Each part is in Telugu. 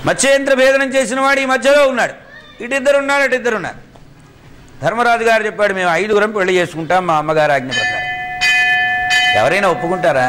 మత్స్యేంద్ర భేదనం చేసిన వాడు ఈ మధ్యలో ఉన్నాడు ఇటిద్దరు ఉన్నారు అటిద్దరు ఉన్నారు ధర్మరాజు గారు చెప్పాడు మేము ఐదుగురం పెళ్లి చేసుకుంటాం మా అమ్మగారు ఆజ్ఞ ప్రకారం ఎవరైనా ఒప్పుకుంటారా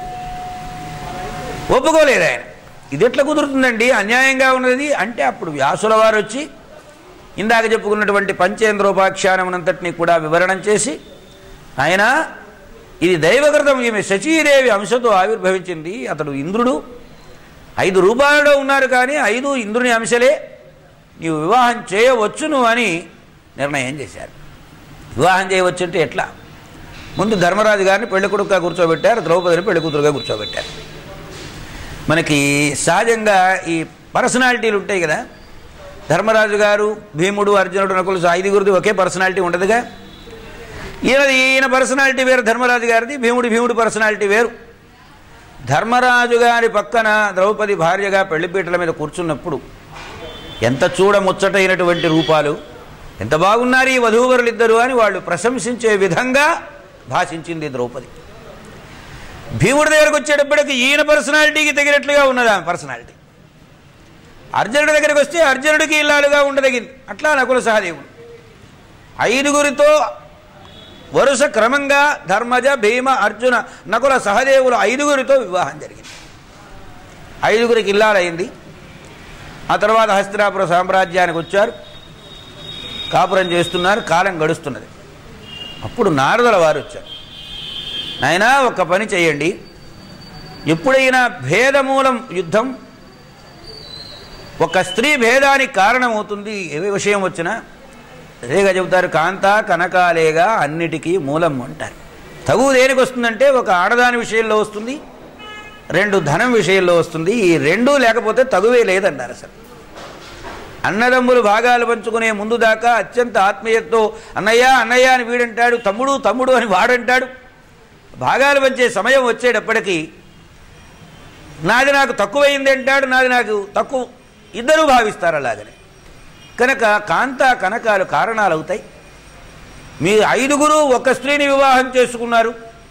ఒప్పుకోలేదు ఆయన ఇది ఎట్లా కుదురుతుందండి అన్యాయంగా ఉన్నది అంటే అప్పుడు వ్యాసుల వారు వచ్చి ఇందాక చెప్పుకున్నటువంటి పంచేంద్రోపాఖ్యానమునంతటినీ కూడా వివరణం చేసి ఆయన ఇది దైవకృతం ఈమె శచీదేవి అంశతో ఆవిర్భవించింది అతడు ఇంద్రుడు ఐదు రూపాయలలో ఉన్నారు కానీ ఐదు ఇంద్రుని అంశలే నీవు వివాహం చేయవచ్చును అని నిర్ణయం చేశారు వివాహం చేయవచ్చు అంటే ఎట్లా ముందు ధర్మరాజు గారిని పెళ్లి కొడుకుగా కూర్చోబెట్టారు ద్రౌపదిని పెళ్లి కూతురుగా కూర్చోబెట్టారు మనకి సహజంగా ఈ పర్సనాలిటీలు ఉంటాయి కదా ధర్మరాజు గారు భీముడు అర్జునుడు నకులు ఐదుగురిది ఒకే పర్సనాలిటీ ఉండదుగా ఈయనది ఈయన పర్సనాలిటీ వేరు ధర్మరాజు గారిది భీముడి భీముడి పర్సనాలిటీ వేరు ధర్మరాజు గారి పక్కన ద్రౌపది భార్యగా పెళ్లిపీటల మీద కూర్చున్నప్పుడు ఎంత చూడ ముచ్చటైనటువంటి రూపాలు ఎంత బాగున్నారు ఈ వధూవరులిద్దరు అని వాళ్ళు ప్రశంసించే విధంగా భాషించింది ద్రౌపది భీముడి దగ్గరకు వచ్చేటప్పటికి ఈయన పర్సనాలిటీకి తగినట్లుగా ఉన్నది ఆమె పర్సనాలిటీ అర్జునుడి దగ్గరికి వస్తే అర్జునుడికి ఇల్లాలుగా ఉండదగింది అట్లా నకుల సహదేవుడు ఐదుగురితో వరుస క్రమంగా ధర్మజ భీమ అర్జున నకుల సహదేవులు ఐదుగురితో వివాహం జరిగింది ఐదుగురికి ఇల్లాలైంది ఆ తర్వాత హస్తినాపుర సామ్రాజ్యానికి వచ్చారు కాపురం చేస్తున్నారు కాలం గడుస్తున్నది అప్పుడు నారదుల వారు వచ్చారు నాయనా ఒక పని చేయండి ఎప్పుడైనా భేదమూలం యుద్ధం ఒక స్త్రీ భేదానికి కారణమవుతుంది ఏ విషయం వచ్చినా అదేగా చెబుతారు కాంత కనకాలేగా అన్నిటికీ మూలం అంటారు తగువ దేనికి వస్తుందంటే ఒక ఆడదాని విషయంలో వస్తుంది రెండు ధనం విషయంలో వస్తుంది ఈ రెండూ లేకపోతే తగువే లేదన్నారు అసలు అన్నదమ్ములు భాగాలు పంచుకునే ముందు దాకా అత్యంత ఆత్మీయతతో అన్నయ్య అన్నయ్య అని వీడంటాడు తమ్ముడు తమ్ముడు అని వాడంటాడు భాగాలు పంచే సమయం వచ్చేటప్పటికీ నాది నాకు తక్కువైంది అంటాడు నాది నాకు తక్కువ ఇద్దరూ భావిస్తారు అలాగనే కనుక కాంత కనకాలు కారణాలు అవుతాయి మీ ఐదుగురు ఒక స్త్రీని వివాహం చేసుకున్నారు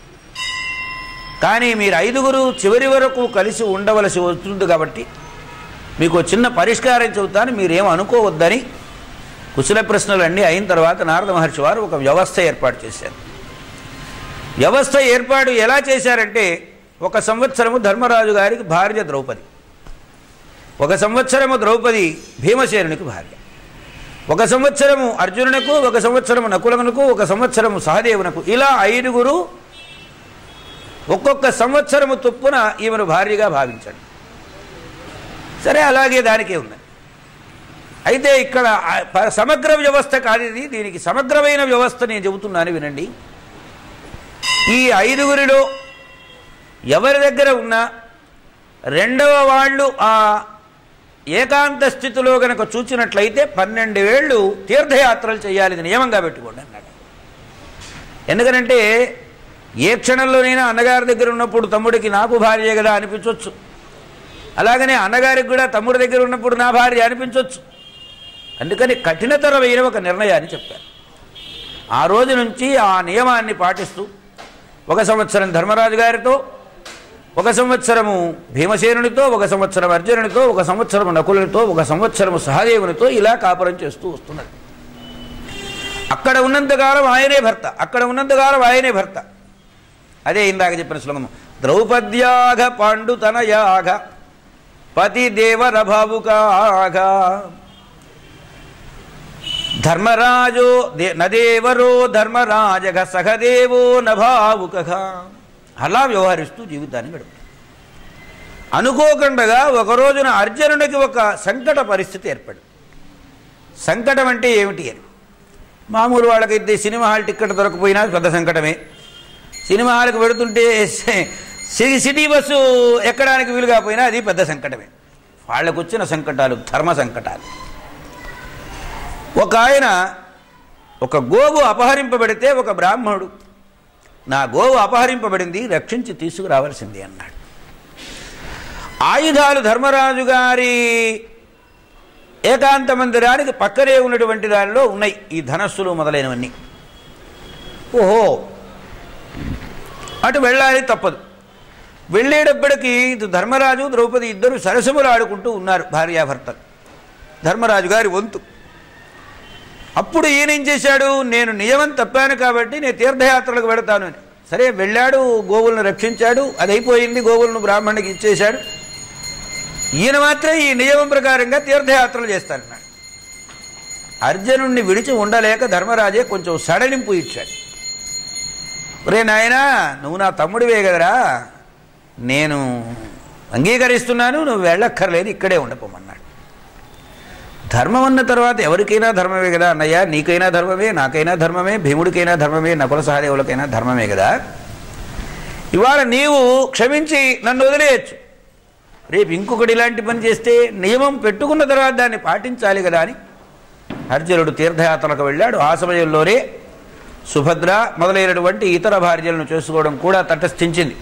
కానీ మీరు ఐదుగురు చివరి వరకు కలిసి ఉండవలసి వస్తుంది కాబట్టి మీకు చిన్న పరిష్కారం చెబుతాను మీరేం అనుకోవద్దని కుశల ప్రశ్నలన్నీ అయిన తర్వాత నారద మహర్షి వారు ఒక వ్యవస్థ ఏర్పాటు చేశారు వ్యవస్థ ఏర్పాటు ఎలా చేశారంటే ఒక సంవత్సరము ధర్మరాజు గారికి భార్య ద్రౌపది ఒక సంవత్సరము ద్రౌపది భీమసేనునికి భార్య ఒక సంవత్సరము అర్జునునకు ఒక సంవత్సరము నకులమునకు ఒక సంవత్సరము సహదేవునకు ఇలా ఐదుగురు ఒక్కొక్క సంవత్సరము చొప్పున ఈమెను భార్యగా భావించండి సరే అలాగే దానికే ఉంది అయితే ఇక్కడ ఆ ప- సమగ్ర వ్యవస్థ కాదు ఇది దీనికి సమగ్రమైన వ్యవస్థ నేను చెబుతున్నాను వినండి ఈ ఐదుగురిలో ఎవరి దగ్గర ఉన్నా రెండవ వాళ్ళు ఆ ఏకాంత స్థితిలో గనక చూచినట్లయితే పన్నెండు వేళ్ళు తీర్థయాత్రలు చేయాలి ఇది నియమంగా పెట్టుకోండి అన్నాడు ఎందుకనంటే ఏ క్షణంలోనైనా అన్నగారి దగ్గర ఉన్నప్పుడు తమ్ముడికి నాకు భార్య కదా అనిపించవచ్చు అలాగనే అన్నగారికి కూడా తమ్ముడి దగ్గర ఉన్నప్పుడు నా భార్య అనిపించవచ్చు అందుకని కఠినతరమైన ఒక నిర్ణయాన్ని చెప్పారు ఆ రోజు నుంచి ఆ నియమాన్ని పాటిస్తూ ఒక సంవత్సరం ధర్మరాజు గారితో ఒక సంవత్సరము భీమసేనునితో ఒక సంవత్సరం అర్జునునితో ఒక సంవత్సరం నకులునితో ఒక సంవత్సరము సహదేవునితో ఇలా కాపురం చేస్తూ వస్తున్నది అక్కడ ఉన్నంతకాలం ఆయనే భర్త అక్కడ ఉన్నంతకాలం ఆయనే భర్త అదే ఇందాక చెప్పిన శ్లోకము ద్రౌపద్యాఘ పాండుతనయాఘ పతి దేవర భావుకాఘ ధర్మరాజో దే నదేవరో ధర్మరాజగ సహదేవో నభావుక అలా వ్యవహరిస్తూ జీవితాన్ని గడుపు అనుకోకుండా ఒక రోజున అర్జునుడికి ఒక సంకట పరిస్థితి ఏర్పడింది సంకటం అంటే ఏమిటి అని మామూలు వాళ్ళకైతే సినిమా హాల్ టికెట్ దొరకపోయినా పెద్ద సంకటమే సినిమా హాల్కి పెడుతుంటే సి- సిటీ బస్సు ఎక్కడానికి వీలు కాకపోయినా అది పెద్ద సంకటమే వాళ్ళకు వచ్చిన సంకటాలు ధర్మ సంకటాలు ఒక ఆయన ఒక గోవు అపహరింపబడితే ఒక బ్రాహ్మణుడు నా గోవు అపహరింపబడింది రక్షించి తీసుకురావాల్సింది అన్నాడు ఆయుధాలు ధర్మరాజు గారి ఏకాంత మందిరానికి పక్కనే ఉన్నటువంటి దానిలో ఉన్నాయి ఈ ధనస్సులు మొదలైనవన్నీ ఓహో అటు వెళ్ళాలి తప్పదు వెళ్ళేటప్పటికి ఇటు ధర్మరాజు ద్రౌపది ఇద్దరు సరసములు ఆడుకుంటూ ఉన్నారు భార్యాభర్తలు ధర్మరాజు గారి వంతు అప్పుడు ఈయన ఏం చేశాడు నేను నియమం తప్పాను కాబట్టి నేను తీర్థయాత్రలకు వెడతాను అని సరే వెళ్ళాడు గోవులను రక్షించాడు అది అయిపోయింది గోవులను బ్రాహ్మణుడికి ఇచ్చేశాడు ఈయన మాత్రం ఈ నియమం ప్రకారంగా తీర్థయాత్రలు చేస్తానన్నాడు అర్జునుణ్ణి విడిచి ఉండలేక ధర్మరాజే కొంచెం సడలింపు ఇచ్చాడు రే నాయనా నువ్వు నా తమ్ముడివే కదరా నేను అంగీకరిస్తున్నాను నువ్వు వెళ్ళక్కర్లేదు ఇక్కడే ఉండపోమన్నాడు ధర్మం అన్న తర్వాత ఎవరికైనా ధర్మమే కదా అన్నయ్య నీకైనా ధర్మమే నాకైనా ధర్మమే భీముడికైనా ధర్మమే నకుల సహదేవులకైనా ధర్మమే కదా ఇవాళ నీవు క్షమించి నన్ను వదిలేయచ్చు రేపు ఇంకొకటి ఇలాంటి పని చేస్తే నియమం పెట్టుకున్న తర్వాత దాన్ని పాటించాలి కదా అని అర్జునుడు తీర్థయాత్రలకు వెళ్ళాడు ఆ సమయంలోనే సుభద్ర మొదలైనటువంటి ఇతర భార్యలను చేసుకోవడం కూడా తటస్థించింది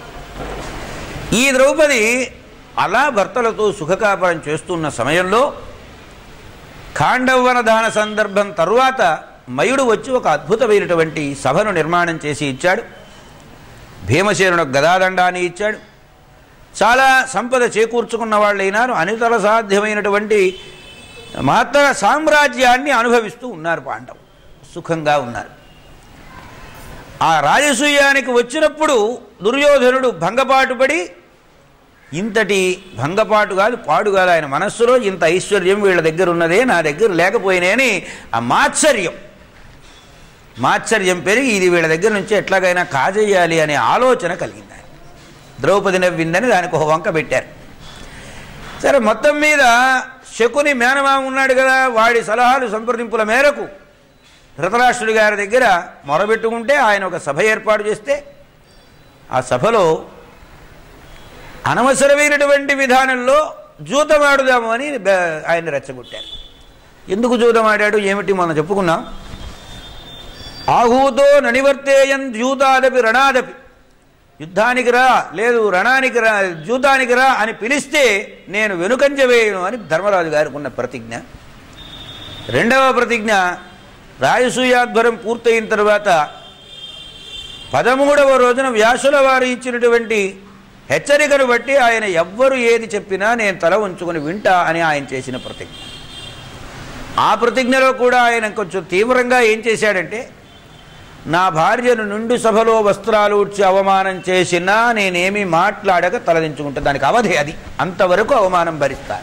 ఈ ద్రౌపది అలా భర్తలతో సుఖకాపరం చేస్తున్న సమయంలో ఖాండవ్వన దాన సందర్భం తరువాత మయుడు వచ్చి ఒక అద్భుతమైనటువంటి సభను నిర్మాణం చేసి ఇచ్చాడు భీమసేనుడు గదాదండాన్ని ఇచ్చాడు చాలా సంపద చేకూర్చుకున్న వాళ్ళైనారు అనితర సాధ్యమైనటువంటి మహత్తర సామ్రాజ్యాన్ని అనుభవిస్తూ ఉన్నారు పాండవులు సుఖంగా ఉన్నారు ఆ రాజసూయానికి వచ్చినప్పుడు దుర్యోధనుడు భంగపాటుపడి ఇంతటి భంగపాటు కాదు పాడు కాదు ఆయన మనస్సులో ఇంత ఐశ్వర్యం వీళ్ళ దగ్గర ఉన్నదే నా దగ్గర లేకపోయినేని ఆ మాత్సర్యం మాత్సర్యం పెరిగి ఇది వీళ్ళ దగ్గర నుంచి ఎట్లాగైనా కాజేయాలి అనే ఆలోచన కలిగింది ఆయన ద్రౌపది నవ్విందని దానికి ఒక వంక పెట్టారు సరే మొత్తం మీద శకుని మేనమామ ఉన్నాడు కదా వాడి సలహాలు సంప్రదింపుల మేరకు ధృతరాష్ట్రుడి గారి దగ్గర మొరబెట్టుకుంటే ఆయన ఒక సభ ఏర్పాటు చేస్తే ఆ సభలో అనవసరమైనటువంటి విధానంలో జూతమాడుదాము అని బ- ఆయన రెచ్చగొట్టారు ఎందుకు జూతమాడాడు ఏమిటి మనం చెప్పుకున్నాం ఆహూతో ననివర్తేయం ద్యూతాదపి రణాదపి యుద్ధానికి రా లేదు రణానికి రా జూతానికి రా అని పిలిస్తే నేను వెనుకంజ వేయను అని ధర్మరాజు గారికి ఉన్న ప్రతిజ్ఞ రెండవ ప్రతిజ్ఞ రాయసూయాధ్వరం పూర్తయిన తర్వాత పదమూడవ రోజున వ్యాసుల వారు ఇచ్చినటువంటి హెచ్చరికను బట్టి ఆయన ఎవ్వరు ఏది చెప్పినా నేను తల ఉంచుకొని వింటా అని ఆయన చేసిన ప్రతిజ్ఞ ఆ ప్రతిజ్ఞలో కూడా ఆయన కొంచెం తీవ్రంగా ఏం చేశాడంటే నా భార్యను నిండు సభలో వస్త్రాలు ఉడ్చి అవమానం చేసినా నేనేమీ మాట్లాడక తలదించుకుంటా దానికి అవధి అది అంతవరకు అవమానం భరిస్తాను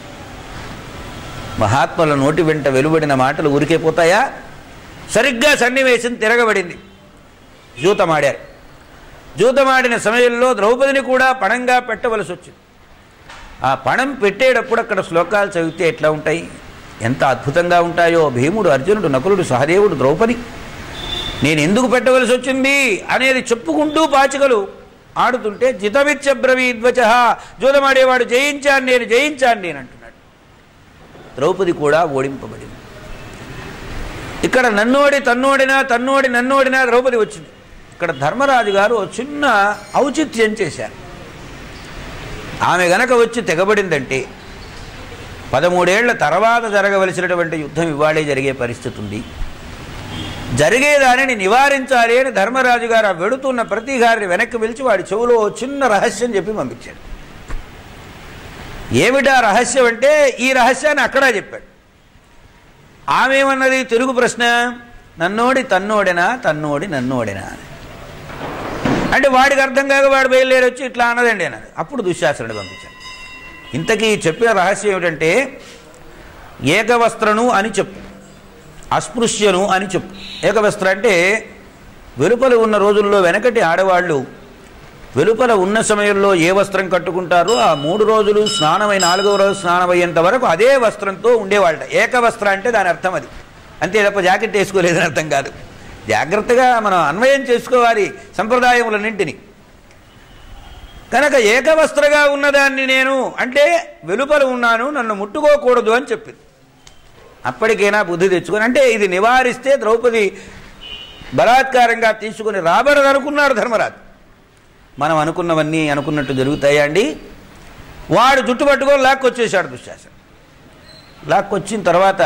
మహాత్ముల నోటి వెంట వెలువడిన మాటలు ఉరికే పోతాయా సరిగ్గా సన్నివేశం తిరగబడింది జూతమాడారు జూతమాడిన సమయంలో ద్రౌపదిని కూడా పణంగా పెట్టవలసి వచ్చింది ఆ పణం పెట్టేటప్పుడు అక్కడ శ్లోకాలు చదివితే ఎట్లా ఉంటాయి ఎంత అద్భుతంగా ఉంటాయో భీముడు అర్జునుడు నకులుడు సహదేవుడు ద్రౌపది నేను ఎందుకు పెట్టవలసి వచ్చింది అనేది చెప్పుకుంటూ పాచికలు ఆడుతుంటే జితమిత్య బ్రవీద్వచ జూదమాడేవాడు జయించాను నేను జయించాను నేను అంటున్నాడు ద్రౌపది కూడా ఓడింపబడింది ఇక్కడ నన్నోడి తన్నోడినా తన్నోడి నన్నోడినా ద్రౌపది వచ్చింది ఇక్కడ ధర్మరాజు గారు ఓ చిన్న ఔచిత్యం చేశారు ఆమె గనక వచ్చి తెగబడిందంటే పదమూడేళ్ల తర్వాత జరగవలసినటువంటి యుద్ధం ఇవాళే జరిగే పరిస్థితి ఉంది జరిగేదానిని నివారించాలి అని ధర్మరాజు గారు ఆ వెడుతున్న ప్రతి గారిని వెనక్కి పిలిచి వాడి చెవులో ఓ చిన్న రహస్యం చెప్పి పంపించాడు ఏమిటా రహస్యం అంటే ఈ రహస్యాన్ని అక్కడా చెప్పాడు ఆమె ఏమన్నది తెలుగు ప్రశ్న నన్నోడి తన్నోడినా తన్నోడి నన్నోడినా అని అంటే వాడికి అర్థం కాక వాడు బయలుదేరి వచ్చి ఇట్లా అన్నదండి అన్నది అప్పుడు దుశ్శాసనుడు పంపించాడు ఇంతకీ చెప్పిన రహస్యం ఏమిటంటే ఏకవస్త్రను అని చెప్పు అస్పృశ్యను అని చెప్పు ఏకవస్త్ర అంటే వెలుపల ఉన్న రోజుల్లో వెనకటి ఆడవాళ్ళు వెలుపల ఉన్న సమయంలో ఏ వస్త్రం కట్టుకుంటారో ఆ మూడు రోజులు స్నానమై నాలుగవ రోజు స్నానం అయ్యేంత వరకు అదే వస్త్రంతో ఉండేవాళ్ళ ఏకవస్త్ర అంటే దాని అర్థం అది అంతే తప్ప జాకెట్ వేసుకోలేదని అర్థం కాదు జాగ్రత్తగా మనం అన్వయం చేసుకోవాలి సంప్రదాయములన్నింటినీ కనుక ఏకవస్త్రగా ఉన్నదాన్ని నేను అంటే వెలుపల ఉన్నాను నన్ను ముట్టుకోకూడదు అని చెప్పింది అప్పటికైనా బుద్ధి తెచ్చుకొని అంటే ఇది నివారిస్తే ద్రౌపది బలాత్కారంగా తీసుకుని రాబడదు అనుకున్నాడు ధర్మరాజు మనం అనుకున్నవన్నీ అనుకున్నట్టు జరుగుతాయా అండి వాడు జుట్టు పట్టుకొని లాక్కొచ్చేసాడు దుశ్శాసన లాక్కొచ్చిన తర్వాత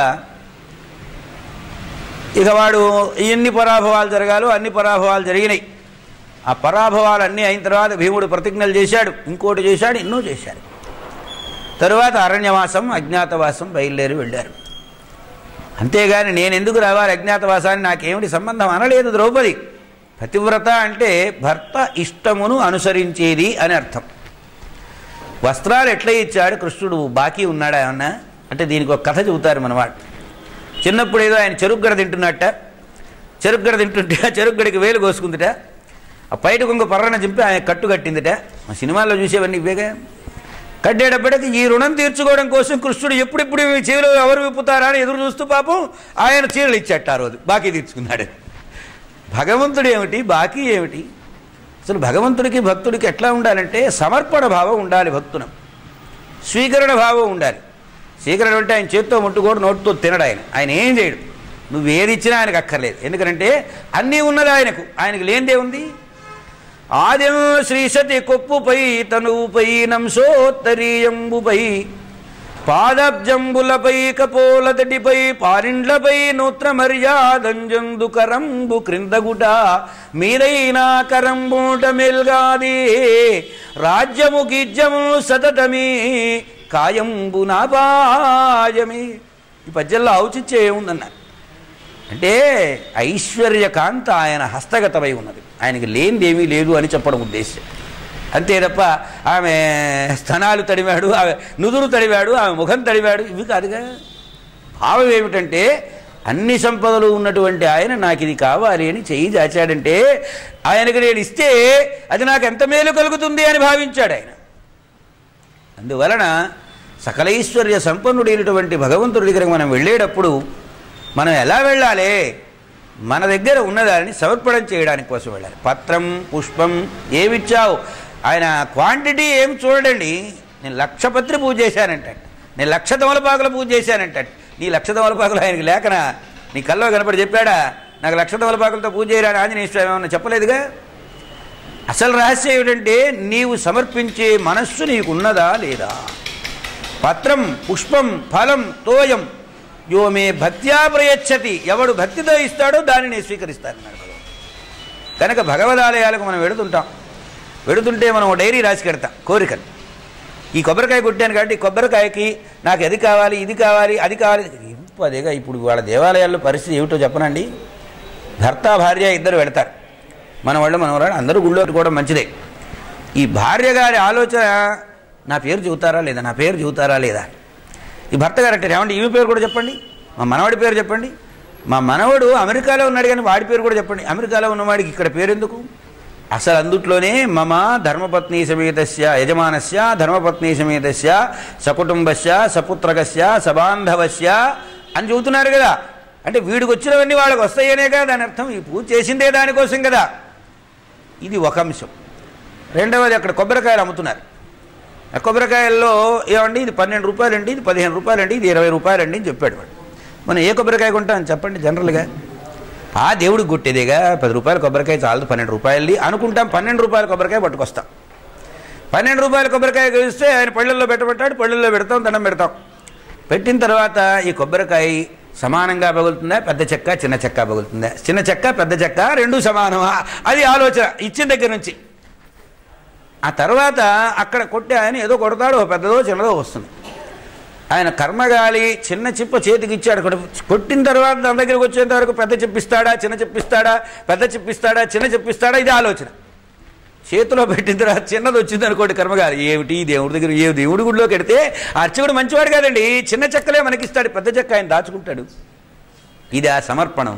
ఇక వాడు ఎన్ని పరాభవాలు జరగాలో అన్ని పరాభవాలు జరిగినాయి ఆ పరాభవాలన్నీ అయిన తర్వాత భీముడు ప్రతిజ్ఞలు చేశాడు ఇంకోటి చేశాడు ఎన్నో చేశాడు తరువాత అరణ్యవాసం అజ్ఞాతవాసం బయలుదేరి వెళ్ళారు అంతేగాని నేను ఎందుకు రావాలి అజ్ఞాతవాసాన్ని నాకేమిటి సంబంధం అనలేదు ద్రౌపది పతివ్రత అంటే భర్త ఇష్టమును అనుసరించేది అని అర్థం వస్త్రాలు ఎట్లా ఇచ్చాడు కృష్ణుడు బాకీ ఉన్నాడా ఏమన్నా అంటే దీనికి ఒక కథ చెబుతారు మనవాడు చిన్నప్పుడు ఏదో ఆయన చెరుగ్గడ తింటున్నట్ట చెరుగ్గడ తింటుంటే ఆ చెరుగ్గడికి వేలు కోసుకుందిట ఆ పైట కొంగ పర్రన చింపి ఆయన కట్టు కట్టిందిట మా సినిమాల్లో చూసేవన్నీ ఇవేగా కట్టేటప్పటికి ఈ రుణం తీర్చుకోవడం కోసం కృష్ణుడు ఎప్పుడెప్పుడు ఈ చెవిలో ఎవరు విప్పుతారా అని ఎదురు చూస్తూ పాపం ఆయన చీరలు ఇచ్చట ఆ రోజు బాకీ తీర్చుకున్నాడు భగవంతుడు ఏమిటి బాకీ ఏమిటి అసలు భగవంతుడికి భక్తుడికి ఎట్లా ఉండాలంటే సమర్పణ భావం ఉండాలి భక్తునం స్వీకరణ భావం ఉండాలి స్వీకరణ అంటే ఆయన చేత్తో ముట్టుకోడు నోటితో తినడు ఆయన ఆయన ఏం చేయడు నువ్వు ఏది ఇచ్చినా ఆయనకు అక్కర్లేదు ఎందుకంటే అన్నీ ఉన్నది ఆయనకు ఆయనకు లేనిదే ఉంది ఆద్యం శ్రీసతి కొప్పుపై తనువుపై నంసోత్తరీయంబుపై పాదబ్జంబులపై కపోలతడిపై పారిండ్లపై నూత్ర మర్యాదంజందు కరంబు క్రిందగుట మీరైనా కరంబూట మెల్గాది రాజ్యము గిజ్యము సతతమి కాయంబు నాపాయమి ఈ పద్యంలో ఔచిత్యం ఏముందన్నారు అంటే ఐశ్వర్యకాంత ఆయన హస్తగతమై ఉన్నది ఆయనకి లేనిదేమీ లేదు అని చెప్పడం ఉద్దేశం అంతే తప్ప ఆమె స్తనాలు తడివాడు ఆమె నుదురు తడివాడు ఆమె ముఖం తడివాడు ఇవి కాదుగా భావం ఏమిటంటే అన్ని సంపదలు ఉన్నటువంటి ఆయన నాకు ఇది కావాలి అని చెయ్యి దాచాడంటే ఆయనకి నేను ఇస్తే అది నాకు ఎంత మేలు కలుగుతుంది అని భావించాడు ఆయన అందువలన సకలైశ్వర్య సంపన్నుడైనటువంటి భగవంతుడి దగ్గరకు మనం వెళ్ళేటప్పుడు మనం ఎలా వెళ్ళాలి మన దగ్గర ఉన్నదాన్ని సమర్పణం చేయడానికి కోసం వెళ్ళాలి పత్రం పుష్పం ఏమిచ్చావు ఆయన క్వాంటిటీ ఏం చూడండి నేను లక్ష పత్రి పూజ చేశానంటే నేను లక్ష తమలపాకుల పూజ చేశానంటే నీ లక్ష తమలపాకులు ఆయనకి లేకనా నీ కల్లో కనపడి చెప్పాడా నాకు లక్ష తమలపాకులతో పూజ చేయరా అని ఆంజనేయ స్వామి ఏమన్నా చెప్పలేదుగా అసలు రహస్యం ఏమిటంటే నీవు సమర్పించే మనస్సు నీకున్నదా లేదా పత్రం పుష్పం ఫలం తోయం యో మే భక్త్యా ప్రయచ్చతి ఎవడు భక్తితో ఇస్తాడో దానిని స్వీకరిస్తానన్నాడు భగవంతుడు కనుక భగవదాలయాలకు మనం వెడుతుంటాం వెడుతుంటే మనం ఓ డైరీ రాసి కడతాం కోరికలు ఈ కొబ్బరికాయ కొట్టాను కాబట్టి ఈ కొబ్బరికాయకి నాకు అది కావాలి ఇది కావాలి అది కావాలి ఇంపు అదేగా ఇప్పుడు వాళ్ళ దేవాలయాల్లో పరిస్థితి ఏమిటో చెప్పనండి భర్త భార్య ఇద్దరు వెడతారు మన వాళ్ళు మన వాళ్ళు అందరూ గుళ్ళో కూడా మంచిదే ఈ భార్య గారి ఆలోచన నా పేరు చెబుతారా లేదా నా పేరు చెబుతారా లేదా ఈ భర్త గారు అంటే ఏమండి ఈమె పేరు కూడా చెప్పండి మా మనవడి పేరు చెప్పండి మా మనవడు అమెరికాలో ఉన్నాడు కానీ వాడి పేరు కూడా చెప్పండి అమెరికాలో ఉన్నవాడికి ఇక్కడ పేరు ఎందుకు అసలు అందుట్లోనే మమ ధర్మపత్ని సమేతస్య యజమానస్య ధర్మపత్ని సమేతస్య సకుటుంబస్య సపుత్రకస్య సబాంధవస్య అని చెబుతున్నారు కదా అంటే వీడికి వచ్చినవన్నీ వాళ్ళకి వస్తాయనే కదా దాని అర్థం ఈ పూజ చేసిందే దానికోసం కదా ఇది ఒక అంశం రెండవది అక్కడ కొబ్బరికాయలు అమ్ముతున్నారు ఆ కొబ్బరికాయల్లో ఏమండి ఇది పన్నెండు రూపాయలండి ఇది పదిహేను రూపాయలండి ఇది ఇరవై రూపాయలండి అని చెప్పాడు వాడు మనం ఏ కొబ్బరికాయ కొంటాం చెప్పండి జనరల్గా ఆ దేవుడికి కొట్టేదేగా పది రూపాయల కొబ్బరికాయ చాలదు పన్నెండు రూపాయలది అనుకుంటాం పన్నెండు రూపాయల కొబ్బరికాయ పట్టుకొస్తాం పన్నెండు రూపాయల కొబ్బరికాయ కలిస్తే ఆయన పళ్ళల్లో పెట్టబట్టాడు పళ్ళల్లో పెడతాం దండం పెడతాం పెట్టిన తర్వాత ఈ కొబ్బరికాయ సమానంగా పగులుతుందా పెద్ద చెక్క చిన్న చెక్క పగులుతుందా చిన్న చెక్క పెద్ద చెక్క రెండు సమానమా అది ఆలోచన ఇచ్చిన దగ్గర నుంచి ఆ తర్వాత అక్కడ కొట్టే ఆయన ఏదో కొడతాడో పెద్దదో చిన్నదో వస్తుంది ఆయన కర్మగాలి చిన్న చిప్ప చేతికి ఇచ్చాడు కొడ- కొట్టిన తర్వాత దాని దగ్గరికి వచ్చేంత వరకు పెద్ద చెప్పిస్తాడా చిన్న చెప్పిస్తాడా పెద్ద చెప్పిస్తాడా చిన్న చెప్పిస్తాడా ఇది ఆలోచన చేతిలో పెట్టిన తర్వాత చిన్నది వచ్చింది అనుకోండి కర్మగాలి ఏమిటి ఈ దేవుడి దగ్గర ఏ దేవుడి గుడిలో కడితే ఆ అర్చకుడు మంచివాడు కాదండి చిన్న చెక్కలే మనకిస్తాడు పెద్ద చెక్క ఆయన దాచుకుంటాడు ఇది ఆ సమర్పణం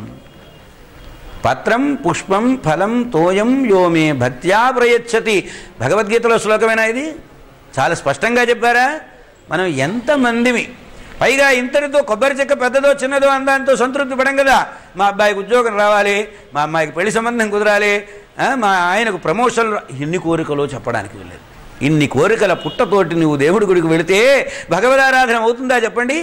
పత్రం పుష్పం ఫలం తోయం యోమే భక్త్యా ప్రయచ్చతి భగవద్గీతలో శ్లోకమేనా ఇది చాలా స్పష్టంగా చెప్పారా మనం ఎంతమందిమి పైగా ఇంతటితో కొబ్బరి చెక్క పెద్దదో చిన్నదో అందాంతో సంతృప్తి పడం కదా మా అబ్బాయికి ఉద్యోగం రావాలి మా అమ్మాయికి పెళ్లి సంబంధం కుదరాలి ఆ, మా ఆయనకు ప్రమోషన్ రా- ఇన్ని కోరికలు చెప్పడానికి వెళ్ళలేదు ఇన్ని కోరికల పుట్టతోటి నువ్వు దేవుడి గుడికి వెళితే భగవదారాధన అవుతుందా చెప్పండి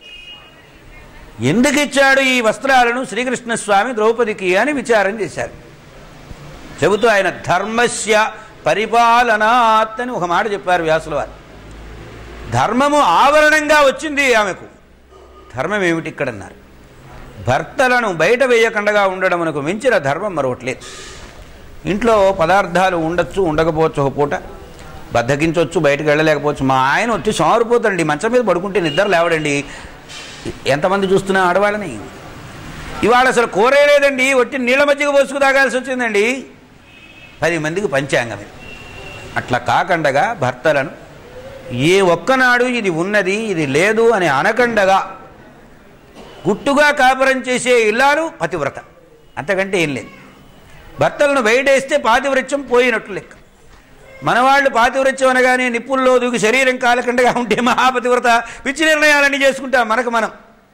ఎందుకు ఇచ్చాడు ఈ వస్త్రాలను శ్రీకృష్ణస్వామి ద్రౌపదికి అని విచారం చేశారు చెబుతూ ఆయన ధర్మస్య పరిపాలనాత్ అని ఒక మాట చెప్పారు వ్యాసుల వారు ధర్మము ఆవరణంగా వచ్చింది ఆమెకు ధర్మం ఏమిటి ఇక్కడ అన్నారు భర్తలను బయట వేయకుండా ఉండడమునకు మించిన ధర్మం మరొకటి లేదు ఇంట్లో పదార్థాలు ఉండొచ్చు ఉండకపోవచ్చు ఒక పూట బద్దకించవచ్చు బయటకు వెళ్ళలేకపోవచ్చు మా ఆయన వచ్చి సోమరిపోతాడండి మంచం మీద పడుకుంటే నిద్ర లేవడండి ఎంతమంది చూస్తున్నా ఆడవాళ్ళని ఇవాళ అసలు కూరే లేదండి ఒట్టి నీళ్ళ మధ్యకు పోసుకు తాగాల్సి వచ్చిందండి పది మందికి పంచాంగమే అట్లా కాకండగా భర్తలను ఏ ఒక్కనాడు ఇది ఉన్నది ఇది లేదు అని అనకండగా గుట్టుగా కాపురం చేసే ఇల్లాలు పతివ్రత అంతకంటే ఏం లేదు భర్తలను బయటేస్తే పాతివ్రత్యం పోయినట్లు లెక్క మనవాళ్ళు పాతివ్రత్యం అనగానే నిప్పుల్లో దూకి శరీరం కాలకండగా ఉంటే మహాపతివ్రత పిచ్చి నిర్ణయాలన్నీ చేసుకుంటాం మనకు మనం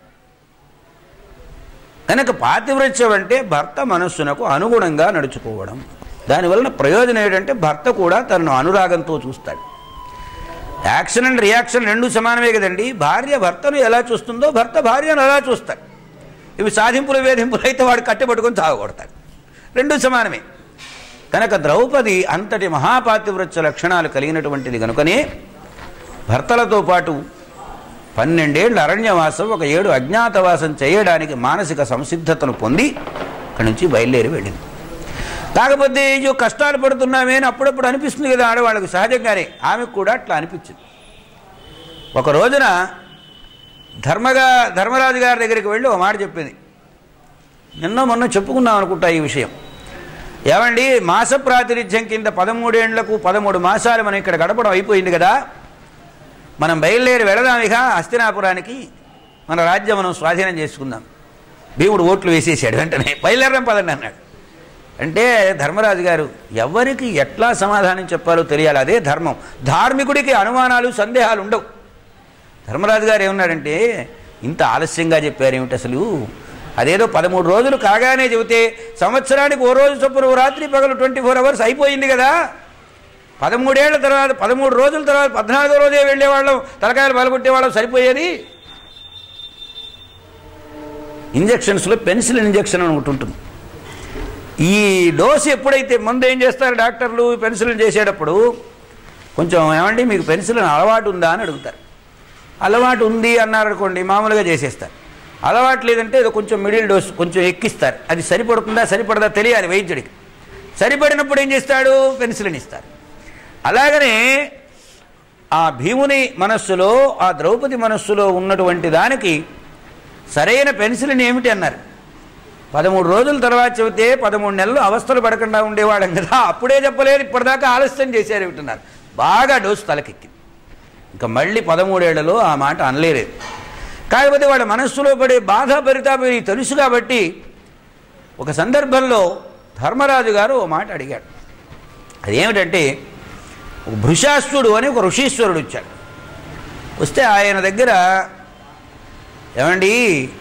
కనుక పాతివ్రత్యం అంటే భర్త మనస్సునకు అనుగుణంగా నడుచుకోవడం దానివలన ప్రయోజనం ఏంటంటే భర్త కూడా తనను అనురాగంతో చూస్తాడు యాక్షన్ అండ్ రియాక్షన్ రెండు సమానమే కదండి భార్య భర్తను ఎలా చూస్తుందో భర్త భార్యను అలా చూస్తాడు ఇవి సాధింపులు వేధింపులు అయితే వాడు కట్టెపట్టుకొని తాగకూడతాడు రెండు సమానమే కనుక ద్రౌపది అంతటి మహాపాతివృత్య లక్షణాలు కలిగినటువంటిది కనుకనే భర్తలతో పాటు పన్నెండేళ్ళు అరణ్యవాసం ఒక ఏడు అజ్ఞాతవాసం చేయడానికి మానసిక సంసిద్ధతను పొంది అక్కడి నుంచి బయలుదేరి వెళ్ళింది కాకపోతే అయ్యో కష్టాలు పడుతున్నామే అని అప్పుడప్పుడు అనిపిస్తుంది కదా ఆడవాళ్ళకి సహజంగానే ఆమెకు కూడా అట్లా అనిపించింది ఒక రోజున ధర్మగా ధర్మరాజు గారి దగ్గరికి వెళ్ళి ఒక మాట చెప్పింది నిన్న మొన్న చెప్పుకున్నాం అనుకుంటా ఈ విషయం ఏమండి మాస ప్రాతినిధ్యం కింద పదమూడేండ్లకు పదమూడు మాసాలు మనం ఇక్కడ గడపడం అయిపోయింది కదా మనం బయలుదేరి వెళదాం ఇక హస్తినాపురానికి మన రాజ్యం మనం స్వాధీనం చేసుకుందాం భీముడు ఓట్లు వేసేసాడు వెంటనే బయలుదేరడం పదండి అన్నాడు అంటే ధర్మరాజు గారు ఎవరికి ఎట్లా సమాధానం చెప్పాలో తెలియాలి అదే ధర్మం ధార్మికుడికి అనుమానాలు సందేహాలు ఉండవు ధర్మరాజు గారు ఏమన్నాడంటే ఇంత ఆలస్యంగా చెప్పారు ఏమిటి అసలు అదేదో పదమూడు రోజులు కాగానే చెబితే సంవత్సరానికి ఓ రోజు చొప్పున ఓ రాత్రి పగలు ట్వంటీ ఫోర్ అవర్స్ అయిపోయింది కదా పదమూడేళ్ల తర్వాత పదమూడు రోజుల తర్వాత పద్నాలుగో రోజే వెళ్ళేవాళ్ళం తలకాయలు పలగొట్టేవాళ్ళం సరిపోయేది ఇంజక్షన్స్లో పెన్సిల్ ఇంజక్షన్ అని ఒకటి ఉంటుంది ఈ డోస్ ఎప్పుడైతే ముందు ఏం చేస్తారు డాక్టర్లు పెన్సిల్ చేసేటప్పుడు కొంచెం ఏమండి మీకు పెన్సిల్ అలవాటు ఉందా అని అడుగుతారు అలవాటు ఉంది అన్నారనుకోండి మామూలుగా చేసేస్తారు అలవాటు లేదంటే ఏదో కొంచెం మిడిల్ డోస్ కొంచెం ఎక్కిస్తారు అది సరిపడుతుందా సరిపడదా తెలియాలి వైద్యుడికి సరిపడినప్పుడు ఏం చేస్తాడు పెన్సిల్ని ఇస్తారు అలాగనే ఆ భీముని మనస్సులో ఆ ద్రౌపది మనస్సులో ఉన్నటువంటి దానికి సరైన పెన్సిల్ని ఏమిటి అన్నారు పదమూడు రోజుల తర్వాత చెబితే పదమూడు నెలలు అవస్థలు పడకుండా ఉండేవాళ్ళం కదా అప్పుడే చెప్పలేదు ఇప్పటిదాకా ఆలస్యం చేశారు ఏమిటన్నారు బాగా డోసు తలకెక్కింది ఇంకా మళ్ళీ పదమూడేళ్లలో ఆ మాట అనలేలేదు కాకపోతే వాళ్ళ మనస్సులో పడే బాధ పరితాపం ఇది తెలుసు కాబట్టి ఒక సందర్భంలో ధర్మరాజు గారు ఓ మాట అడిగాడు అదేమిటంటే ఒక భృషాశ్వుడు అని ఒక ఋషీశ్వరుడు వచ్చాడు వస్తే ఆయన దగ్గర ఏమండి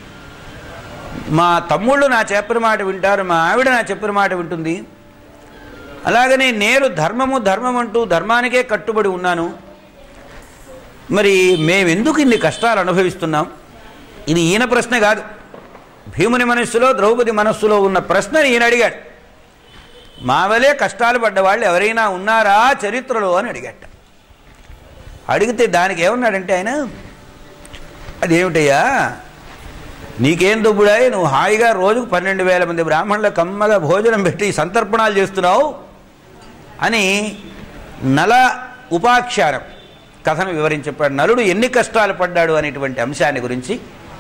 మా తమ్ముళ్ళు నా చెప్పిన మాట వింటారు మా ఆవిడ నా చెప్పిన మాట వింటుంది అలాగనే నేను ధర్మము ధర్మం అంటూ ధర్మానికే కట్టుబడి ఉన్నాను మరి మేమెందుకు ఇన్ని కష్టాలు అనుభవిస్తున్నాం ఇది ఈయన ప్రశ్న కాదు భీముని మనస్సులో ద్రౌపది మనస్సులో ఉన్న ప్రశ్నని ఈయన అడిగాడు మా వలే కష్టాలు పడ్డవాళ్ళు ఎవరైనా ఉన్నారా చరిత్రలో అని అడిగట అడిగితే దానికి ఏమన్నాడంటే ఆయన అదేమిటయ్యా నీకేం దుబ్బుడాయి నువ్వు హాయిగా రోజుకు పన్నెండు వేల మంది బ్రాహ్మణుల కమ్మగా భోజనం పెట్టి సంతర్పణాలు చేస్తున్నావు అని నల ఉపాఖ్యానం కథను వివరించి చెప్పాడు నలుడు ఎన్ని కష్టాలు పడ్డాడు అనేటువంటి అంశాన్ని గురించి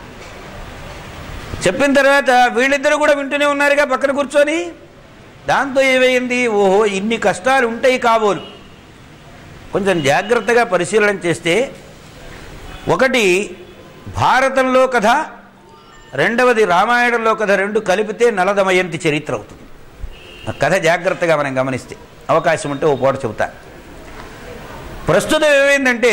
చెప్పిన తర్వాత వీళ్ళిద్దరూ కూడా వింటూనే ఉన్నారుగా పక్కన కూర్చొని దాంతో ఏమైంది ఓహో ఇన్ని కష్టాలు ఉంటాయి కాబోలు కొంచెం జాగ్రత్తగా పరిశీలన చేస్తే ఒకటి భారతంలో కథ రెండవది రామాయణంలో కథ రెండు కలిపితే నలదమయంతి చరిత్ర అవుతుంది ఆ కథ జాగ్రత్తగా మనం గమనిస్తే అవకాశం ఉంటే ఓ పూట చెబుతా ప్రస్తుతం ఏమైందంటే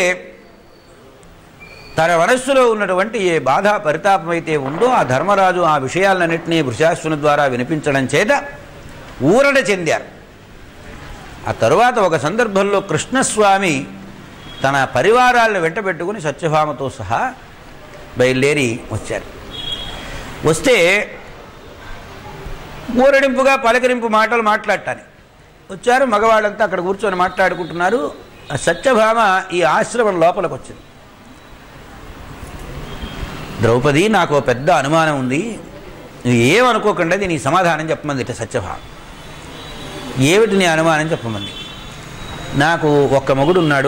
తన మనస్సులో ఉన్నటువంటి ఏ బాధ పరితాపం అయితే ఉందో ఆ ధర్మరాజు ఆ విషయాలన్నింటినీ వృషాశ్వుని ద్వారా వినిపించడం చేత ఊరట చెందారు ఆ తరువాత ఒక సందర్భంలో కృష్ణస్వామి తన పరివారాలను వెంటబెట్టుకుని సత్యభామతో సహా బయలుదేరి వచ్చారు వస్తే ఊరడింపుగా పలకరింపు మాటలు మాట్లాడటానికి వచ్చారు మగవాళ్ళంతా అక్కడ కూర్చొని మాట్లాడుకుంటున్నారు ఆ సత్యభామ ఈ ఆశ్రమం లోపలికి వచ్చింది ద్రౌపది నాకు ఓ పెద్ద అనుమానం ఉంది నువ్వు ఏమనుకోకుండా దీనికి సమాధానం చెప్పమంది ఇట సత్యభామ ఏమిటి నీ అనుమానం చెప్పమంది నాకు ఒక్క మొగుడు ఉన్నాడు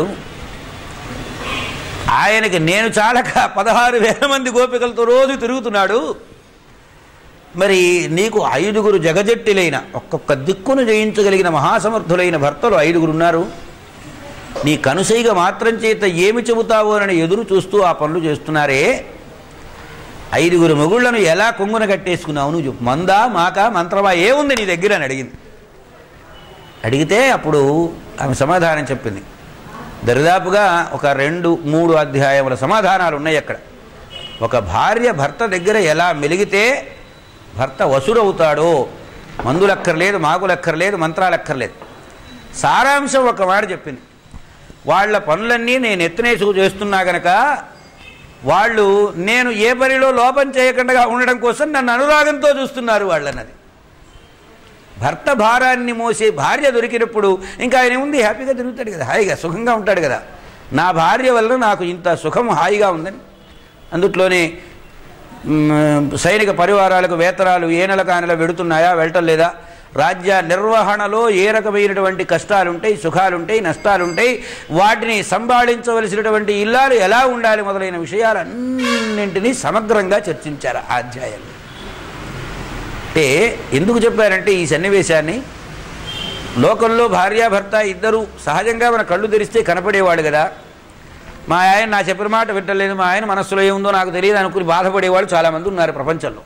ఆయనకి నేను చాలక పదహారు వేల మంది గోపికలతో రోజు తిరుగుతున్నాడు మరి నీకు ఐదుగురు జగజట్టిలైన ఒక్కొక్క దిక్కును జయించగలిగిన మహాసమర్థులైన భర్తలు ఐదుగురు ఉన్నారు నీ కనుసైగ మాత్రం చేత ఏమి చెబుతావో అని ఎదురు చూస్తూ ఆ పనులు చేస్తున్నారే ఐదుగురు మొగుళ్లను ఎలా కొంగున కట్టేసుకున్నావు నువ్వు చెప్పు మందా మాక మంత్రమా ఏముంది నీ దగ్గర అని అడిగింది అడిగితే అప్పుడు ఆమె సమాధానం చెప్పింది దరిదాపుగా ఒక రెండు మూడు అధ్యాయముల సమాధానాలు ఉన్నాయి అక్కడ ఒక భార్య భర్త దగ్గర ఎలా మెలిగితే భర్త వసురవుతాడో మందులక్కర్లేదు మాకులక్కర్లేదు మంత్రాలక్కర్లేదు సారాంశం ఒక మాట చెప్పింది వాళ్ళ పనులన్నీ నేను ఎత్తునేసుకు చేస్తున్నా గనక వాళ్ళు నేను ఏ పనిలో లోపం చేయకుండా ఉండడం కోసం నన్ను అనురాగంతో చూస్తున్నారు వాళ్ళన్నది భర్త భారాన్ని మోసే భార్య దొరికినప్పుడు ఇంకా ఆయన ఉంది హ్యాపీగా తిరుగుతాడు కదా హాయిగా సుఖంగా ఉంటాడు కదా నా భార్య వల్ల నాకు ఇంత సుఖం హాయిగా ఉందని అందుట్లోనే మ్, సైనిక పరివారాలకు వేతనాలు ఏ నెల కానెల వెడుతున్నాయా వెళ్ళటం లేదా రాజ్య నిర్వహణలో ఏ రకమైనటువంటి కష్టాలుంటాయి సుఖాలుంటాయి నష్టాలుంటాయి వాటిని సంభాళించవలసినటువంటి ఇల్లాలు ఎలా ఉండాలి మొదలైన విషయాలన్నింటినీ సమగ్రంగా చర్చించారు ఆ అధ్యాయంలో అంటే ఎందుకు చెప్పారంటే ఈ సన్నివేశాన్ని లోకంలో భార్యాభర్త ఇద్దరు సహజంగా మన కళ్ళు తెరిస్తే కనపడేవాడు కదా మా ఆయన నా చెప్పిన మాట వింటలేదు మా ఆయన మనస్సులో ఏముందో నాకు తెలియదు అనుకుని బాధపడేవాళ్ళు చాలామంది ఉన్నారు ప్రపంచంలో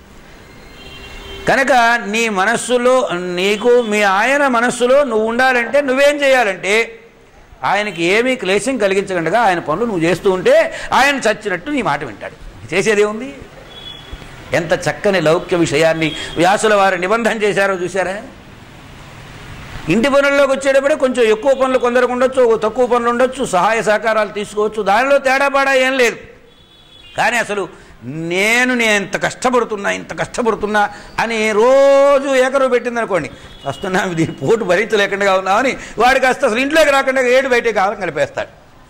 కనుక నీ మనస్సులో నీకు మీ ఆయన మనస్సులో నువ్వు ఉండాలంటే నువ్వేం చేయాలంటే ఆయనకి ఏమీ క్లేశం కలిగించకుండా ఆయన పనులు నువ్వు చేస్తూ ఉంటే ఆయన చచ్చినట్టు నీ మాట వింటాడు చేసేదే ఉంది ఎంత చక్కని లౌక్య విషయాన్ని వ్యాసుల వారు నిబంధన చేశారో చూసారా ఇంటి పనుల్లోకి వచ్చేటప్పుడే కొంచెం ఎక్కువ పనులు కొందరికి ఉండొచ్చు ఓ తక్కువ పనులు ఉండొచ్చు సహాయ సహకారాలు తీసుకోవచ్చు దానిలో తేడా పాడా ఏం లేదు కానీ అసలు నేను నేను ఇంత కష్టపడుతున్నా ఇంత కష్టపడుతున్నా అని రోజు ఏకరువు పెట్టింది అనుకోండి వస్తున్నా దీని పోటు భరించలేకుండా ఉన్నామని వాడికి అసలు అసలు ఇంట్లోకి రాకుండా ఏడు బయటే కాలం కలిపేస్తాడు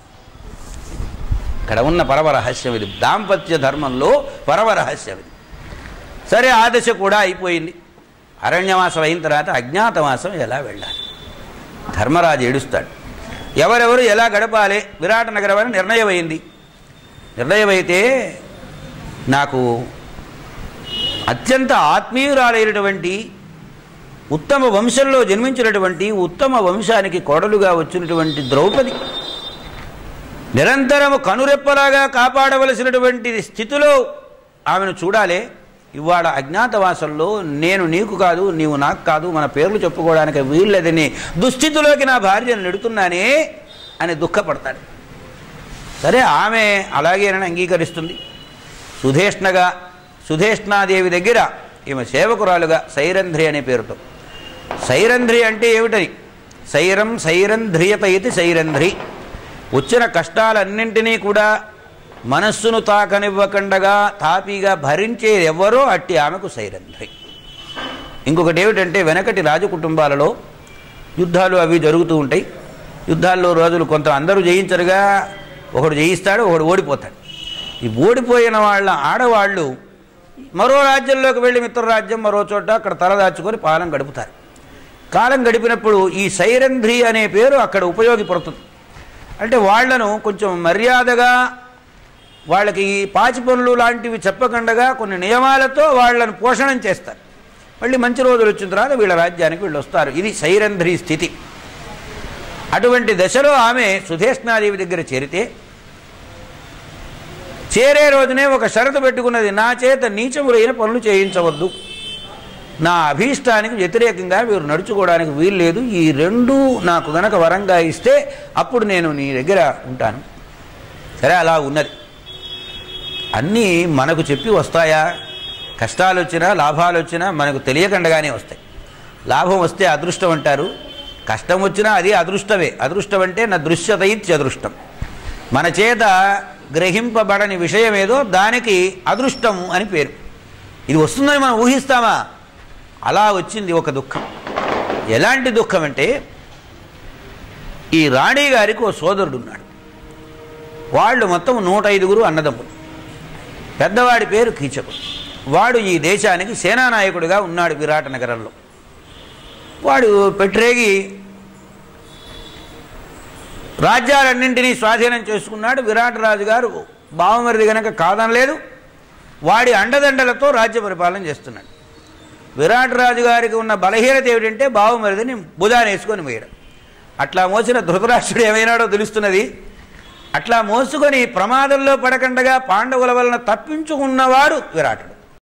ఇక్కడ ఉన్న పరమ రహస్యం ఇది దాంపత్య ధర్మంలో పరమ రహస్యం ఇది సరే ఆ దశ కూడా అయిపోయింది అరణ్యవాసం అయిన తర్వాత అజ్ఞాతవాసం ఎలా వెళ్ళాలి ధర్మరాజు ఏడుస్తాడు ఎవరెవరు ఎలా గడపాలి విరాట నగరం అని నిర్ణయం అయింది నిర్ణయం అయితే నాకు అత్యంత ఆత్మీయురాలైనటువంటి ఉత్తమ వంశంలో జన్మించినటువంటి ఉత్తమ వంశానికి కోడలుగా వచ్చినటువంటి ద్రౌపది నిరంతరము కనురెప్పలాగా కాపాడవలసినటువంటి స్థితిలో ఆమెను చూడాలి ఇవాళ అజ్ఞాతవాసంలో నేను నీకు కాదు నీవు నాకు కాదు మన పేర్లు చెప్పుకోవడానికి వీల్లేదని దుస్థితిలోకి నా భార్యను నెడుతున్నానే అని దుఃఖపడతాడు సరే ఆమె అలాగేనని అంగీకరిస్తుంది సుధేష్ణగా సుధేష్ణాదేవి దగ్గర ఈమె సేవకురాలుగా సైరంధ్రి అనే పేరుతో సైరంధ్రి అంటే ఏమిటని సైరం సైరంధ్రియత ఇది సైరంధ్రి వచ్చిన కష్టాలన్నింటినీ కూడా మనస్సును తాకనివ్వకుండగా తాపీగా భరించేది ఎవరో అట్టి ఆమెకు సైరంధ్రి ఇంకొకటి ఏమిటంటే వెనకటి రాజకుటుంబాలలో యుద్ధాలు అవి జరుగుతూ ఉంటాయి యుద్ధాల్లో రోజులు కొంత అందరూ జయించరుగా ఒకడు జయిస్తాడు ఒకడు ఓడిపోతాడు ఈ ఓడిపోయిన వాళ్ళ ఆడవాళ్ళు మరో రాజ్యంలోకి వెళ్ళి మిత్రరాజ్యం మరో చోట అక్కడ తలదాచుకొని పాలన గడుపుతారు కాలం గడిపినప్పుడు ఈ సైరంధ్రి అనే పేరు అక్కడ ఉపయోగపడుతుంది అంటే వాళ్లను కొంచెం మర్యాదగా వాళ్ళకి ఈ పాచి పనులు లాంటివి చెప్పకుండగా కొన్ని నియమాలతో వాళ్ళను పోషణం చేస్తారు మళ్ళీ మంచి రోజులు వచ్చిన తర్వాత వీళ్ళ రాజ్యానికి వీళ్ళు వస్తారు ఇది సైరంధ్రి స్థితి అటువంటి దశలో ఆమె సుధేష్ణాదేవి దగ్గర చేరితే చేరే రోజునే ఒక షరతు పెట్టుకున్నది నా చేత నీచములైన పనులు చేయించవద్దు నా అభీష్టానికి వ్యతిరేకంగా వీరు నడుచుకోవడానికి వీల్లేదు ఈ రెండు నాకు గనక వరంగా ఇస్తే అప్పుడు నేను నీ దగ్గర ఉంటాను సరే అలా ఉన్నది అన్నీ మనకు చెప్పి వస్తాయా కష్టాలు వచ్చినా లాభాలు వచ్చినా మనకు తెలియకుండానే వస్తాయి లాభం వస్తే అదృష్టం అంటారు కష్టం వచ్చినా అది అదృష్టమే అదృష్టం అంటే నా దృశ్యత ఇత్యదృష్టం మన చేత గ్రహింపబడని విషయం ఏదో దానికి అదృష్టం అని పేరు ఇది వస్తుందని మనం ఊహిస్తామా అలా వచ్చింది ఒక దుఃఖం ఎలాంటి దుఃఖం అంటే ఈ రాణి గారికి ఓ సోదరుడు ఉన్నాడు వాళ్ళు మొత్తం నూట ఐదుగురు అన్నదమ్ములు పెద్దవాడి పేరు కీచకుడు వాడు ఈ దేశానికి సేనానాయకుడిగా ఉన్నాడు విరాట నగరంలో వాడు పెట్టరేగి రాజ్యాలన్నింటినీ స్వాధీనం చేసుకున్నాడు విరాట్ రాజు గారు బావమరిది గనక కాదనలేదు వాడి అండదండలతో రాజ్య పరిపాలన చేస్తున్నాడు విరాట్ రాజు గారికి ఉన్న బలహీనత ఏమిటంటే బావమరిదిని భుజాన్ని వేసుకొని పోయడం అట్లా మోసిన ధృతరాష్ట్రుడు ఏమైనాడో తెలుస్తున్నది అట్లా మోసుకొని ప్రమాదంలో పడకుండగా పాండవుల వలన తప్పించుకున్నవాడు విరాటుడు